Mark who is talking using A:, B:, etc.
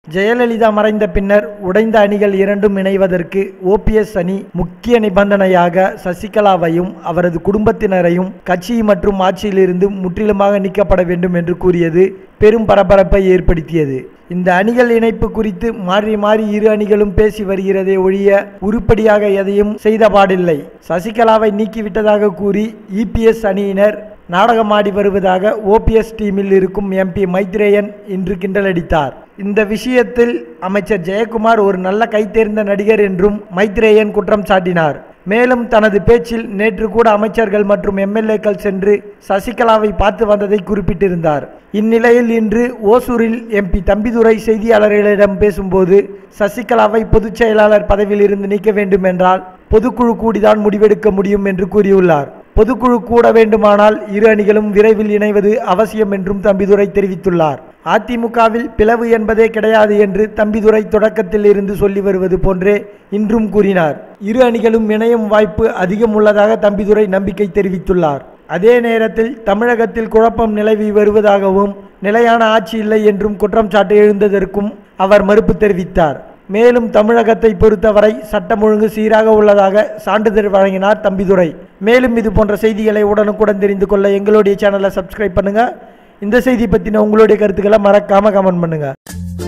A: ஜெயலலிதா மறைந்த பின்னர் உடைந்த அணிகள் இரண்டும் இணைவதற்கு ஓபிஎஸ் அணி முக்கிய நிபந்தனையாக சசிகலாவையும் அவரது குடும்பத்தினரையும் கட்சி மற்றும் ஆட்சியிலிருந்து முற்றிலுமாக நீக்கப்பட வேண்டும் என்று கூறியது பெரும் பரபரப்பை ஏற்படுத்தியது இந்த அணிகள் இணைப்பு குறித்து மாறி மாறி இரு அணிகளும் பேசி வருகிறதே ஒழிய உருப்படியாக எதையும் செய்தபாடில்லை சசிகலாவை நீக்கிவிட்டதாக கூறி இபிஎஸ் அணியினர் நாடகமாடி வருவதாக ஓபிஎஸ் டீமில் இருக்கும் எம்பி மைத்ரேயன் இன்று கிண்டலடித்தார் இந்த விஷயத்தில் அமைச்சர் ஜெயக்குமார் ஒரு நல்ல கைத்தேர்ந்த நடிகர் என்றும் மைத்ரேயன் குற்றம் சாட்டினார் மேலும் தனது பேச்சில் நேற்று கூட அமைச்சர்கள் மற்றும் எம்எல்ஏக்கள் சென்று சசிகலாவை பார்த்து வந்ததை குறிப்பிட்டிருந்தார் இந்நிலையில் இன்று ஓசூரில் எம்பி தம்பிதுரை செய்தியாளர்களிடம் பேசும்போது சசிகலாவை பொதுச் செயலாளர் பதவியில் இருந்து நீக்க வேண்டும் என்றால் பொதுக்குழு கூடிதான் முடிவெடுக்க முடியும் என்று கூறியுள்ளார் பொதுக்குழு கூட வேண்டுமானால் இரு அணிகளும் விரைவில் இணைவது அவசியம் என்றும் தம்பிதுரை தெரிவித்துள்ளார் அதிமுகவில் பிளவு என்பதே கிடையாது என்று தம்பிதுரை தொடக்கத்தில் இருந்து சொல்லி வருவது போன்றே இன்றும் கூறினார் இரு அணிகளும் இணையும் வாய்ப்பு அதிகம் உள்ளதாக தம்பிதுரை நம்பிக்கை தெரிவித்துள்ளார் அதே நேரத்தில் தமிழகத்தில் குழப்பம் நிலவி வருவதாகவும் நிலையான ஆட்சி இல்லை என்றும் குற்றம் சாட்டு எழுந்ததற்கும் அவர் மறுப்பு தெரிவித்தார் மேலும் தமிழகத்தை பொறுத்தவரை சட்டம் ஒழுங்கு சீராக உள்ளதாக சான்றிதழ் வழங்கினார் தம்பிதுரை மேலும் இது போன்ற செய்திகளை உடனுக்குடன் தெரிந்து கொள்ள எங்களுடைய சேனலை சப்ஸ்கிரைப் பண்ணுங்க இந்த செய்தி பற்றின உங்களுடைய கருத்துக்களை மறக்காம கமெண்ட் பண்ணுங்க